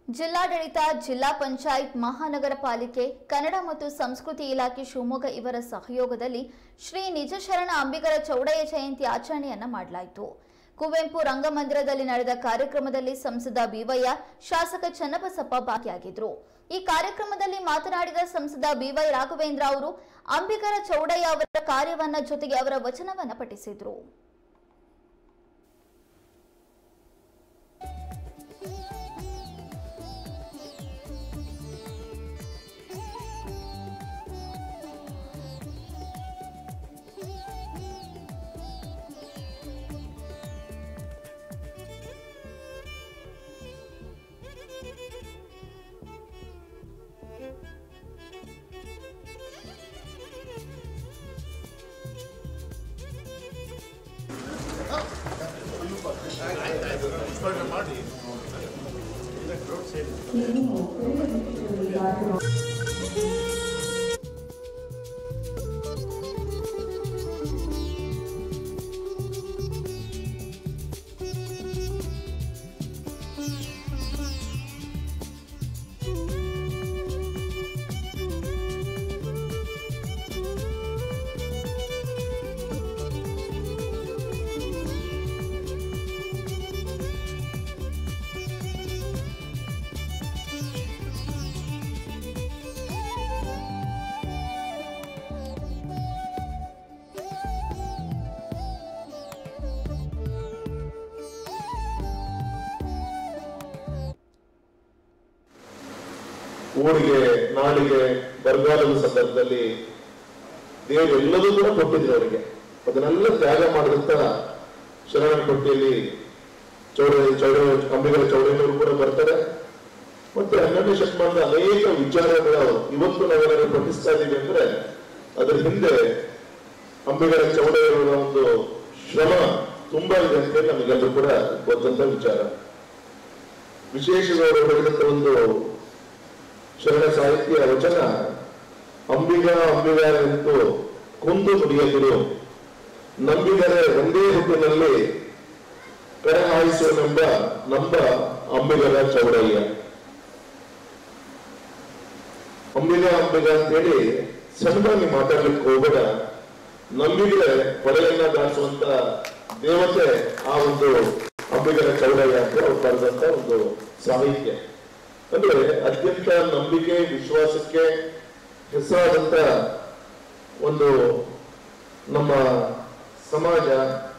ಜಿಲ್ಲಾಡಳಿತ ಜಿಲ್ಲಾ ಪಂಚಾಯತ್ ಮಹಾನಗರ ಪಾಲಿಕೆ ಕನ್ನಡ ಮತ್ತು ಸಂಸ್ಕೃತಿ ಇಲಾಖೆ ಶಿವಮೊಗ್ಗ ಇವರ ಸಹಯೋಗದಲ್ಲಿ ಶ್ರೀ ನಿಜಶರಣ ಅಂಬಿಗರ ಚೌಡಯ್ಯ ಜಯಂತಿ ಆಚರಣೆಯನ್ನ ಮಾಡಲಾಯಿತು ಕುವೆಂಪು ರಂಗಮಂದಿರದಲ್ಲಿ ನಡೆದ ಕಾರ್ಯಕ್ರಮದಲ್ಲಿ ಸಂಸದ ಬಿವಯ್ಯ ಶಾಸಕ ಚನ್ನಬಸಪ್ಪ ಭಾಗಿಯಾಗಿದ್ರು ಈ ಕಾರ್ಯಕ್ರಮದಲ್ಲಿ ಮಾತನಾಡಿದ ಸಂಸದ ಬಿವೈ ರಾಘವೇಂದ್ರ ಅವರು ಅಂಬಿಗರ ಚೌಡಯ್ಯ ಅವರ ಕಾರ್ಯವನ್ನ ಜೊತೆಗೆ ಅವರ ವಚನವನ್ನ ಪಠಿಸಿದ್ರು ಊರಿಗೆ ನಾಡಿಗೆ ಬರಗಾಲದ ಸಂದರ್ಭದಲ್ಲಿ ದೇವರು ಎಲ್ಲದೂ ಕೂಡ ಕೊಟ್ಟಿದ್ರು ಅವರಿಗೆ ಅದನ್ನೆಲ್ಲ ತ್ಯಾಗ ಮಾಡಿದಂತ ಶರಣ ಕೊಟ್ಟಿಯಲ್ಲಿ ಚೌಡ ಚೌಡ ಅಂಬಿಗರ ಚೌಡಯ್ಯನವರು ಕೂಡ ಬರ್ತಾರೆ ಮತ್ತೆ ಹನ್ನೆರಡನೇ ಶತಮಾನದ ಅನೇಕ ವಿಚಾರಗಳು ಇವತ್ತು ನಾವೆಲ್ಲರೂ ಪಠಿಸ್ತಾ ಇದ್ದೀವಿ ಅಂದ್ರೆ ಅದರ ಹಿಂದೆ ಅಂಬಿಗರ ಚೌಡಯ್ಯನವರ ಒಂದು ಶ್ರಮ ತುಂಬಾ ಇದೆ ಅಂತ ನಮಗೆಲ್ಲರೂ ಕೂಡ ಗೊತ್ತಂತ ವಿಚಾರ ವಿಶೇಷವಾಗಿ ಹೇಳಿದಂತ ಒಂದು ಶರಣ ಸಾಹಿತ್ಯ ವಚನ ಅಂಬಿಗ ಅಂಬಿಗ ಎಂದು ಕುಂದು ನುಡಿಯದಿರು ನಂಬಿದರೆ ಒಂದೇ ಹುಟ್ಟಿನಲ್ಲಿ ಕರೆ ಹಾಯಿಸುವನೆಂಬ ನಂಬ ಅಂಬಿಗರ ಚೌಡಯ್ಯ ಅಂಬಿಗ ಅಂಬಿಗ ಅಂತೇಳಿ ಸಣ್ಣದಾಗಿ ಮಾತಾಡ್ಲಿಕ್ಕೆ ಹೋಗಬೇಡ ನಂಬಿದ್ರೆ ಹೊಳೆಯನ್ನ ದಾಟಿಸುವಂತ ದೇವತೆ ಆ ಒಂದು ಅಂಬಿಗರ ಚೌಡಯ್ಯ ಅಂತ ಅವ್ರು ಬರೆದಂತ ಒಂದು ಸಾಹಿತ್ಯ ಅಂದ್ರೆ ಅತ್ಯಂತ ನಂಬಿಕೆ ವಿಶ್ವಾಸಕ್ಕೆ ಹೆಸರಾದಂತ ಒಂದು ನಮ್ಮ ಸಮಾಜ